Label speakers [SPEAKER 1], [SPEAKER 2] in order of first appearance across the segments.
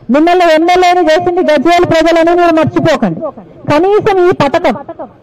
[SPEAKER 1] మిమ్మల్ని ఎమ్మెల్యేని చేసింది గజ్వేల్ ప్రజలని మీరు మర్చిపోకండి కనీసం ఈ పథకం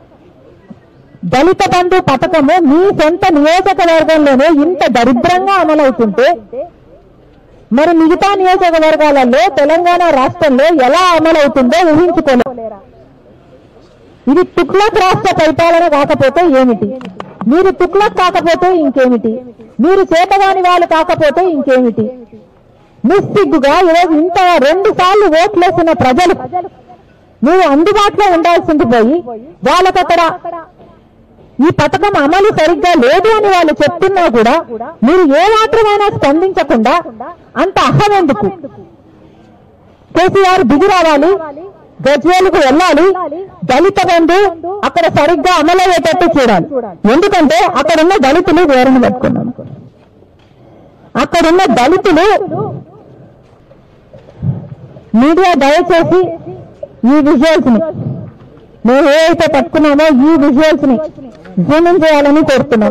[SPEAKER 1] దళిత బంధు పథకము మీ సొంత నియోజకవర్గంలోనే ఇంత దరిద్రంగా అమలవుతుంటే మరి మిగతా నియోజకవర్గాలలో తెలంగాణ రాష్ట్రంలో ఎలా అమలవుతుందో ఊహించుకోలేరు ఇది తుక్లక్ రాష్ట్ర పరిపాలన కాకపోతే ఏమిటి మీరు తుక్లక్ కాకపోతే ఇంకేమిటి మీరు చేతగాని వాళ్ళు కాకపోతే ఇంకేమిటి నిస్సిగ్గుగా ఈరోజు ఇంత రెండు సార్లు ఓట్లేసిన ప్రజలు మీరు అందుబాటులో ఉండాల్సింది పోయి వాళ్ళకి అక్కడ ఈ పథకం అమలు సరిగ్గా లేదు అని వాళ్ళు చెప్తున్నా కూడా మీరు ఏ మాత్రమైనా స్పందించకుండా అంత అహం ఎందుకు కేసీఆర్ దిగి రావాలి గజ్వేలుకు వెళ్ళాలి దళిత బంధు అక్కడ సరిగ్గా అమలయ్యేటట్టు చూడాలి ఎందుకంటే అక్కడున్న దళితులు వేరుని పెట్టుకున్నాను అక్కడున్న దళితులు మీడియా దయచేసి ఈ విజువల్స్ ని మేము ఏవైతే పట్టుకున్నామో ఈ విజువల్స్ ని జూమ్ ఇన్ చేయాలని కోరుతున్నాం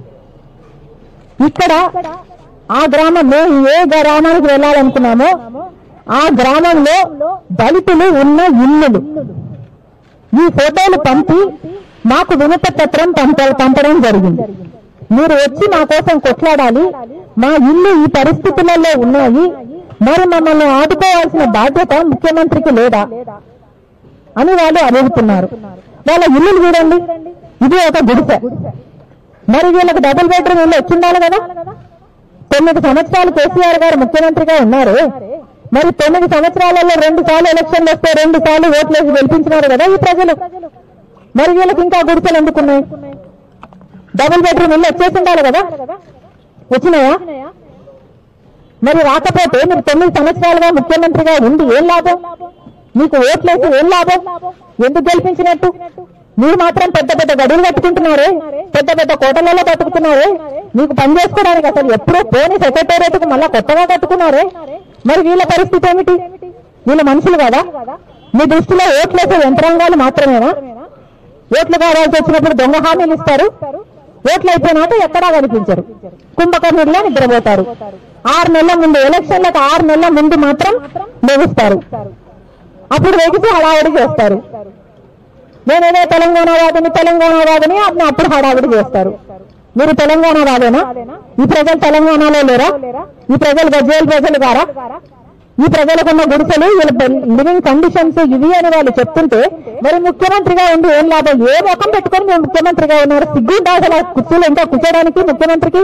[SPEAKER 1] ఇక్కడ ఆ గ్రామం మేము ఏ గ్రామానికి వెళ్ళాలనుకున్నామో ఆ గ్రామంలో దళితులు ఉన్న ఇల్లులు ఈ ఫోటోలు పంపి మాకు వినత పత్రం పంప పంపడం జరిగింది మీరు వచ్చి మా కోసం కొట్లాడాలి మా ఇల్లు ఈ పరిస్థితులలో ఉన్నాయి మరి మమ్మల్ని ఆదుకోవాల్సిన బాధ్యత ముఖ్యమంత్రికి లేదా అని వాళ్ళు అడుగుతున్నారు వాళ్ళ ఇల్లులు చూడండి ఇది ఒక గుడిసె మరి వీళ్ళకి డబుల్ బెడ్రూమ్ ఇల్లు వచ్చిండాలి కదా తొమ్మిది సంవత్సరాలు కేసీఆర్ గారు ముఖ్యమంత్రిగా ఉన్నారు మరి తొమ్మిది సంవత్సరాలలో రెండు సార్లు ఎలక్షన్లు వస్తే రెండు సార్లు ఓట్లేసి గెలిపించినారు కదా ఈ ప్రజలు మరి వీళ్ళకి ఇంకా గుడిసెలు ఎందుకున్నాయి డబుల్ బెడ్రూమ్ ఇల్లు వచ్చేసి ఉండాలి కదా వచ్చినాయా మరి రాకపోతే మీరు తొమ్మిది సంవత్సరాలుగా ముఖ్యమంత్రిగా ఉంది ఏం లాభం మీకు ఓట్లేసి ఏం లాభం ఎందుకు గెలిపించినట్టు మీరు మాత్రం పెద్ద పెద్ద గడులు కట్టుకుంటున్నారే పెద్ద పెద్ద కోటలలో కట్టుకున్నారే మీకు పని చేసుకోవడానికి అసలు ఎప్పుడో పోని సెక్రటేరియట్ కు మళ్ళా కొత్తగా కట్టుకున్నారే మరి వీళ్ళ పరిస్థితి ఏమిటి వీళ్ళ మనుషులు కదా మీ దృష్టిలో ఓట్లేసే యంత్రాంగాలు మాత్రమేనా ఓట్లు కావాల్సి వచ్చినప్పుడు దొంగ హామీలు ఇస్తారు ఓట్లు అయిపోయినాక ఎక్కడా కనిపించరు కుంభకర్ణుడిలో నిద్రపోతారు ఆరు నెలల ముందు ఎలక్షన్లకు ఆరు నెలల ముందు మాత్రం లెగుస్తారు అప్పుడు వెగిసి హడావిడి చేస్తారు నేనేదో తెలంగాణ వాదిని తెలంగాణ వాదిని అప్పుడు అప్పుడు హడావిడి చేస్తారు మీరు తెలంగాణ వాదేనా ఈ ప్రజలు తెలంగాణలో లేరా ఈ ప్రజలు గజ్వేల్ ప్రజలు గారా ఈ ప్రజలకున్న గుడిసెలు వీళ్ళ లివింగ్ కండిషన్స్ ఇవి అని వాళ్ళు చెప్తుంటే మరి ముఖ్యమంత్రిగా ఉండి ఏం లాభం ఏ ముఖం పెట్టుకొని మీరు ముఖ్యమంత్రిగా ఉన్నారు సిగ్గుంటా అసలు ఆ కుర్చీలు ఇంకా కూర్చోడానికి ముఖ్యమంత్రికి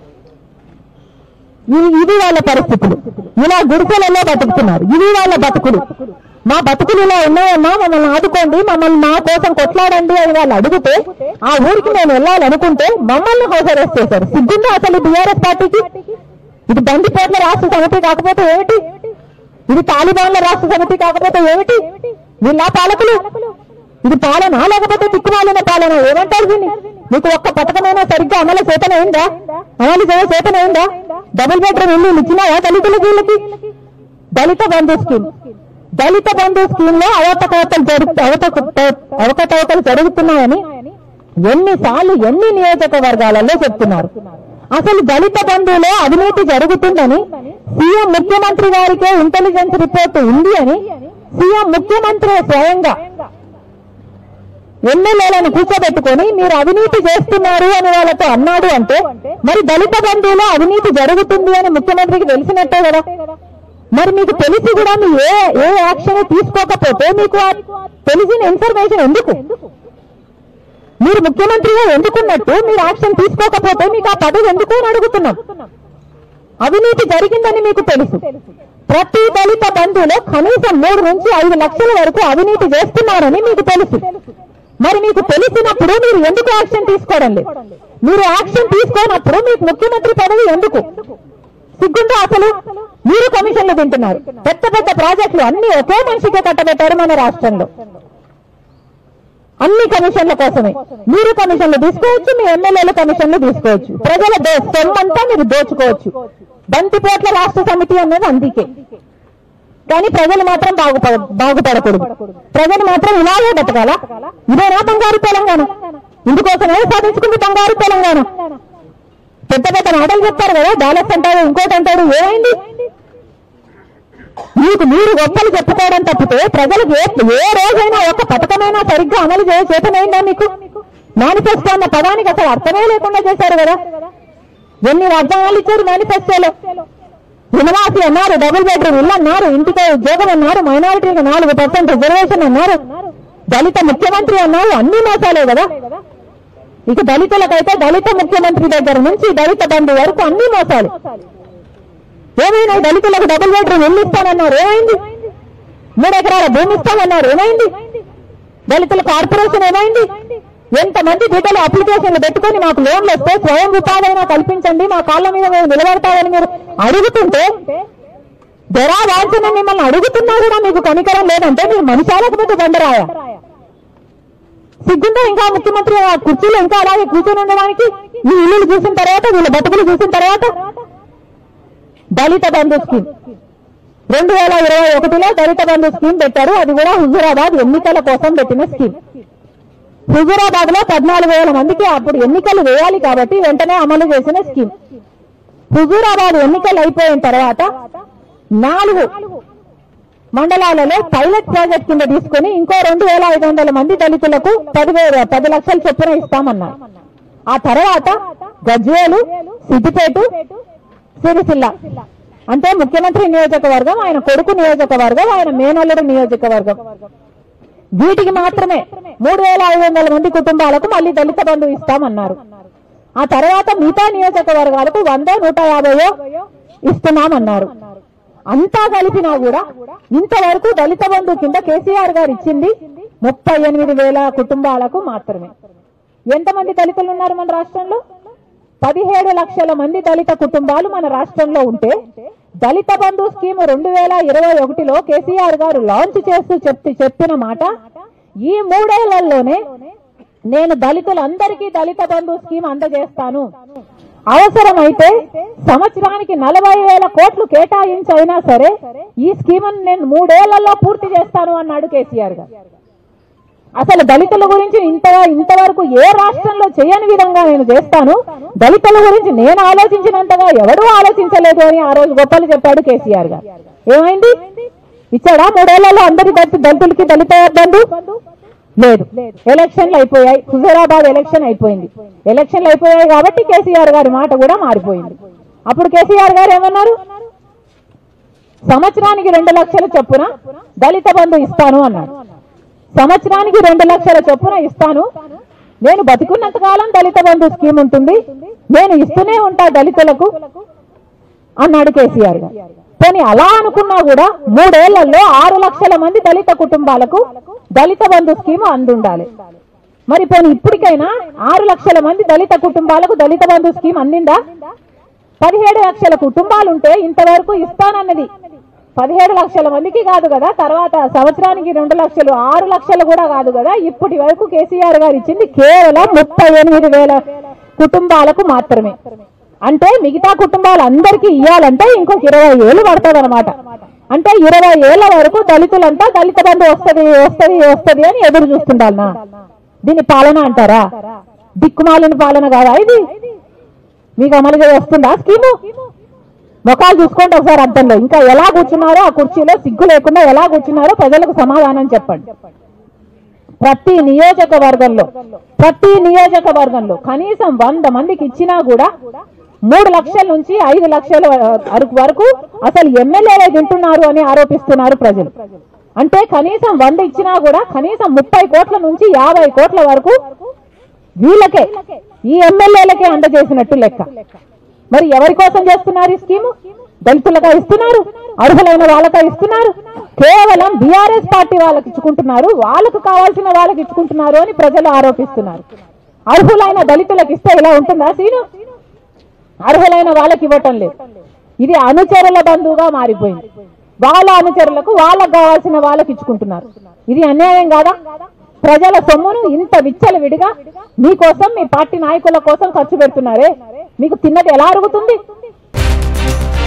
[SPEAKER 1] ఇవి- ఇది వాళ్ళ పరిస్థితులు ఇలా గుడిసెలలో బతుకుతున్నారు ఇవి వాళ్ళ బతుకులు మా బతుకులు ఇలా ఉన్నాయమ్మా మమ్మల్ని ఆదుకోండి మమ్మల్ని మా కోసం కొట్లాడండి అని వాళ్ళు అడిగితే ఆ ఊరికి నేను వెళ్ళాలనుకుంటే మమ్మల్ని హౌస్ అరెస్ట్ చేశారు సిగ్గుందా అసలు బీఆర్ఎస్ పార్టీకి ఇది బందిపోట్ల రాష్ట్ర సమితి కాకపోతే ఏమిటి ఇది తాలిబాన్ల రాష్ట్ర సమితి కాకపోతే ఏమిటి వీళ్ళ పాలకులు ఇది పాలన లేకపోతే తిక్కుమాలిన పాలన ఏమంటారు దీన్ని మీకు ఒక్క పథకమైనా సరిగ్గా అమలు చేతనైందా అమలు చేయ చేతనైందా డబుల్ బెడ్రూమ్ ఇల్లు ఇచ్చినాయా దళితులకి వీళ్ళకి దళిత బంధు స్కీమ్ దళిత బంధు స్కీమ్ లో అవకతవకలు జరుగు అవకత- అవకతవకలు జరుగుతున్నాయని ఎన్నిసార్లు ఎన్ని నియోజకవర్గాలలో చెప్తున్నారు అసలు దళిత బంధువులో అవినీతి జరుగుతుందని సీఎం ముఖ్యమంత్రి గారికే ఇంటెలిజెన్స్ రిపోర్ట్ ఉంది అని సీఎం ముఖ్యమంత్రి స్వయంగా ఎమ్మెల్యేలను కూర్చోబెట్టుకొని మీరు అవినీతి చేస్తున్నారు అని వాళ్ళతో అన్నాడు అంటే మరి దళిత బంధువులో అవినీతి జరుగుతుంది అని ముఖ్యమంత్రికి తెలిసినట్టే కదా మరి మీకు తెలిసి కూడా మీ ఏ ఏ యాక్షన్ తీసుకోకపోతే మీకు ఆ తెలిసిన ఇన్ఫర్మేషన్ ఎందుకు మీరు ముఖ్యమంత్రిగా ఎందుకున్నట్టు మీరు యాక్షన్ తీసుకోకపోతే మీకు ఆ పదవి ఎందుకు అని అడుగుతున్నాం అవినీతి జరిగిందని మీకు తెలుసు ప్రతి దళిత బంధువులో కనీసం మూడు నుంచి ఐదు లక్షల వరకు అవినీతి చేస్తున్నారని మీకు తెలుసు మరి మీకు తెలిసినప్పుడు మీరు ఎందుకు యాక్షన్ తీసుకోవడం లేదు మీరు యాక్షన్ తీసుకోనప్పుడు మీకు ముఖ్యమంత్రి పదవి ఎందుకు సిగ్గుందా అసలు మీరు కమిషన్లు తింటున్నారు పెద్ద పెద్ద ప్రాజెక్టులు అన్ని ఒకే మనిషికే కట్టబెట్టారు మన రాష్ట్రంలో అన్ని కమిషన్ల కోసమే మీరు కమిషన్లు తీసుకోవచ్చు మీ ఎమ్మెల్యేలు కమిషన్లు తీసుకోవచ్చు ప్రజల దో- సొమ్మంతా మీరు దోచుకోవచ్చు బంతిపోట్ల రాష్ట్ర సమితి అన్నది అందుకే కానీ ప్రజలు మాత్రం బాగుపడ బాగుపడకూడదు ప్రజలు మాత్రం ఇలాగే బతకాలా ఇదేనా బంగారు తెలంగాణ ఇందుకోసమే సాధించుకుంది బంగారు తెలంగాణ పెద్ద పెద్ద మాటలు చెప్తారు కదా డాలర్స్ అంటాడు ఇంకోటి అంటాడు ఏమైంది మీకు మీరు గొప్పలు చెప్పుకోవడం తప్పితే ప్రజలకు ఏ ఏ రోజైనా ఒక పథకమైనా సరిగ్గా అమలు చేయ చేతనైందా మీకు మేనిఫెస్టో అన్న పదానికి అసలు అర్థమే లేకుండా చేశారు కదా ఎన్ని వాగ్దానాలు ఇచ్చారు మేనిఫెస్టోలో రుణమాఫీ అన్నారు డబుల్ బెడ్రూమ్ ఇల్లు అన్నారు ఇంటికి ఉద్యోగం అన్నారు మైనారిటీకి నాలుగు పర్సెంట్ రిజర్వేషన్ అన్నారు దళిత ముఖ్యమంత్రి అన్నారు అన్ని మోసాలే కదా ఇక దళితులకైతే దళిత ముఖ్యమంత్రి దగ్గర నుంచి దళిత బంధు వరకు అన్ని మోసాలు ఏమైనా దళితులకు డబుల్ బెడ్రూమ్ ఇల్లు ఇస్తానన్నారు ఏమైంది మూడు ఎకరాల భూమి ఇస్తామన్నారు ఏమైంది దళితుల కార్పొరేషన్ ఏమైంది ఎంతమంది బిడ్డలు అప్లికేషన్లు పెట్టుకొని మాకు లోన్లు వస్తే స్వయం ఉపాధి అయినా కల్పించండి మా కాళ్ళ మీద మేము నిలబడతామని మీరు అడుగుతుంటే జరా వాంఛన మిమ్మల్ని అడుగుతున్నా కూడా మీకు కనికరం లేదంటే మీరు మనిషాలకు ముందు బండరాయ సిగ్గుందా ఇంకా ముఖ్యమంత్రి ఆ కుర్చీలో ఇంకా అలాగే కూర్చొని ఉండడానికి ఈ ఇల్లులు చూసిన తర్వాత వీళ్ళ బతుకులు చూసిన తర్వాత దళిత బంధు స్కీమ్ రెండు వేల ఇరవై ఒకటిలో దళిత బంధు స్కీమ్ పెట్టారు అది కూడా హుజురాబాద్ ఎన్నికల కోసం పెట్టిన స్కీమ్ హుజురాబాద్ లో పద్నాలుగు వేల మందికి అప్పుడు ఎన్నికలు వేయాలి కాబట్టి వెంటనే అమలు చేసిన స్కీమ్ హుజూరాబాద్ ఎన్నికలు అయిపోయిన తర్వాత నాలుగు మండలాలలో పైలట్ ప్రాజెక్ట్ కింద తీసుకుని ఇంకో రెండు వేల ఐదు వందల మంది దళితులకు పదివేల పది లక్షల చొప్పున ఇస్తామన్నారు ఆ తర్వాత గజ్వేలు సిద్దిపేట సిరిసిల్ల అంటే ముఖ్యమంత్రి నియోజకవర్గం ఆయన కొడుకు నియోజకవర్గం ఆయన మేనల్లుడు నియోజకవర్గం వీటికి మాత్రమే మూడు వేల ఐదు వందల మంది కుటుంబాలకు మళ్ళీ దళిత బంధు ఇస్తామన్నారు ఆ తర్వాత మిగతా నియోజకవర్గాలకు వందో నూట యాభైయో ఇస్తున్నామన్నారు అంతా కలిపినా కూడా ఇంతవరకు దళిత బంధు కింద కేసీఆర్ గారు ఇచ్చింది ముప్పై ఎనిమిది వేల కుటుంబాలకు మాత్రమే ఎంతమంది దళితులు ఉన్నారు మన రాష్ట్రంలో పదిహేడు లక్షల మంది దళిత కుటుంబాలు మన రాష్ట్రంలో ఉంటే దళిత బంధు స్కీమ్ రెండు వేల ఇరవై ఒకటిలో కేసీఆర్ గారు లాంచ్ చేస్తూ చెప్తూ చెప్పిన మాట ఈ మూడేళ్లలోనే నేను దళితులందరికీ దళిత బంధు స్కీమ్ అందజేస్తాను అవసరమైతే సంవత్సరానికి నలభై వేల కోట్లు కేటాయించైనా సరే ఈ స్కీమ్ నేను మూడేళ్లలో పూర్తి చేస్తాను అన్నాడు కేసీఆర్ గారు అసలు దళితుల గురించి ఇంతగా ఇంతవరకు ఏ రాష్ట్రంలో చేయని విధంగా నేను చేస్తాను దళితుల గురించి నేను ఆలోచించినంతగా ఎవడూ ఆలోచించలేదు అని ఆ రోజు గొప్పలు చెప్పాడు కేసీఆర్ గారు ఏమైంది ఇచ్చాడా మూడేళ్లలో అందరి దళిత దళితులకి దళిత బంధు లేదు ఎలక్షన్లు అయిపోయాయి హుజూరాబాద్ ఎలక్షన్ అయిపోయింది ఎలక్షన్లు అయిపోయాయి కాబట్టి కేసీఆర్ గారి మాట కూడా మారిపోయింది అప్పుడు కేసీఆర్ గారు ఏమన్నారు సంవత్సరానికి రెండు లక్షల చొప్పున దళిత బంధు ఇస్తాను అన్నాడు సంవత్సరానికి రెండు లక్షల చొప్పున ఇస్తాను నేను బతికున్నంత కాలం దళిత బంధు స్కీమ్ ఉంటుంది నేను ఇస్తూనే ఉంటా దళితులకు అన్నాడు కేసీఆర్ గారు పోనీ అలా అనుకున్నా కూడా మూడేళ్లలో ఆరు లక్షల మంది దళిత కుటుంబాలకు దళిత బంధు స్కీమ్ అందుండాలి మరి పోనీ ఇప్పటికైనా ఆరు లక్షల మంది దళిత కుటుంబాలకు దళిత బంధు స్కీమ్ అందిందా పదిహేడు లక్షల కుటుంబాలుంటే ఇంతవరకు ఇస్తానన్నది పదిహేడు లక్షల మందికి కాదు కదా తర్వాత సంవత్సరానికి రెండు లక్షలు ఆరు లక్షలు కూడా కాదు కదా ఇప్పటి వరకు కేసీఆర్ గారు ఇచ్చింది కేవలం ముప్పై ఎనిమిది వేల కుటుంబాలకు మాత్రమే అంటే మిగతా కుటుంబాలు అందరికీ ఇవ్వాలంటే ఇంకొక ఇరవై ఏళ్ళు పడుతుంది అంటే ఇరవై ఏళ్ల వరకు దళితులంతా దళిత బంధు వస్తది వస్తది వస్తది అని ఎదురు చూస్తుండాలనా దీన్ని పాలన అంటారా దిక్కుమాలిన పాలన కాదా ఇది మీకు అమలుగా వస్తుందా స్కీము ముఖాలు చూసుకోండి ఒకసారి అర్థంలో ఇంకా ఎలా కూర్చున్నారో ఆ కుర్చీలో సిగ్గు లేకుండా ఎలా కూర్చున్నారో ప్రజలకు సమాధానం చెప్పండి ప్రతి నియోజకవర్గంలో ప్రతి నియోజకవర్గంలో కనీసం వంద మందికి ఇచ్చినా కూడా మూడు లక్షల నుంచి ఐదు లక్షల వరకు వరకు అసలు ఎమ్మెల్యేలే తింటున్నారు అని ఆరోపిస్తున్నారు ప్రజలు అంటే కనీసం వంద ఇచ్చినా కూడా కనీసం ముప్పై కోట్ల నుంచి యాభై కోట్ల వరకు వీళ్ళకే ఈ ఎమ్మెల్యేలకే అందజేసినట్టు లెక్క మరి ఎవరి కోసం చేస్తున్నారు ఈ స్కీము దళితులుగా ఇస్తున్నారు అర్హులైన వాళ్ళకే ఇస్తున్నారు కేవలం బీఆర్ఎస్ పార్టీ వాళ్ళకి ఇచ్చుకుంటున్నారు వాళ్ళకు కావాల్సిన వాళ్ళకి ఇచ్చుకుంటున్నారు అని ప్రజలు ఆరోపిస్తున్నారు అర్హులైన దళితులకు ఇస్తే ఇలా ఉంటుందా సీను అర్హులైన వాళ్ళకి ఇవ్వటం లేదు ఇది అనుచరుల బంధువుగా మారిపోయింది వాళ్ళ అనుచరులకు వాళ్ళకు కావాల్సిన వాళ్ళకి ఇచ్చుకుంటున్నారు ఇది అన్యాయం కాదా ప్రజల సొమ్మును ఇంత విచ్చల విడిగా మీకోసం మీ పార్టీ నాయకుల కోసం ఖర్చు పెడుతున్నారే మీకు తిన్నది ఎలా అరుగుతుంది